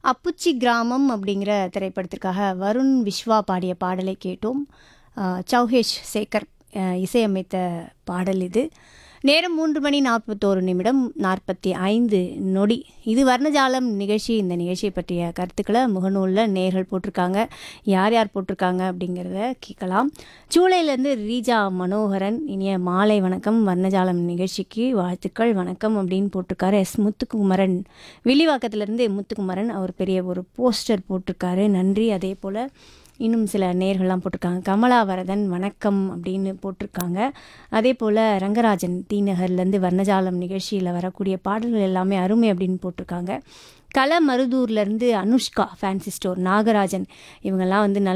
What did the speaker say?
அப்புச்சி கிராமம் அப்படிங்கிற திரைப்படத்திற்காக வருண் விஸ்வா பாடிய பாடலை கேட்டோம் அஹ், சௌஹேஷ் சேகர் அஹ், இசையமைத்த பாடல் இது நேரம் மூன்று மணி நாற்பத்தோரு நிமிடம் நாற்பத்தி ஐந்து நொடி இது வர்ணஜாலம் நிகழ்ச்சி இந்த நிகழ்ச்சியை பற்றிய கருத்துக்களை முகநூலில் நேர்கள் போட்டிருக்காங்க யார் யார் போட்டிருக்காங்க அப்படிங்கிறத கேட்கலாம் சூளையிலேருந்து ரீஜா மனோகரன் இனிய மாலை வணக்கம் வர்ணஜாலம் நிகழ்ச்சிக்கு வாழ்த்துக்கள் வணக்கம் அப்படின்னு போட்டிருக்காரு எஸ் முத்துக்குமரன் வில்லிவாக்கத்துலேருந்து முத்துக்குமரன் அவர் பெரிய ஒரு போஸ்டர் போட்டிருக்காரு நன்றி அதே போல் இன்னும் சில நேர்கள்லாம் போட்டிருக்காங்க கமலாவரதன் வணக்கம் அப்படின்னு போட்டிருக்காங்க அதே போல் ரங்கராஜன் தீநகர்லேருந்து வர்ணஜாலம் நிகழ்ச்சியில் வரக்கூடிய பாடல்கள் எல்லாமே அருமை அப்படின்னு போட்டிருக்காங்க கல மருதூர்லேருந்து அனுஷ்கா ஃபேன்சி ஸ்டோர் நாகராஜன் இவங்கெல்லாம் வந்து நல்ல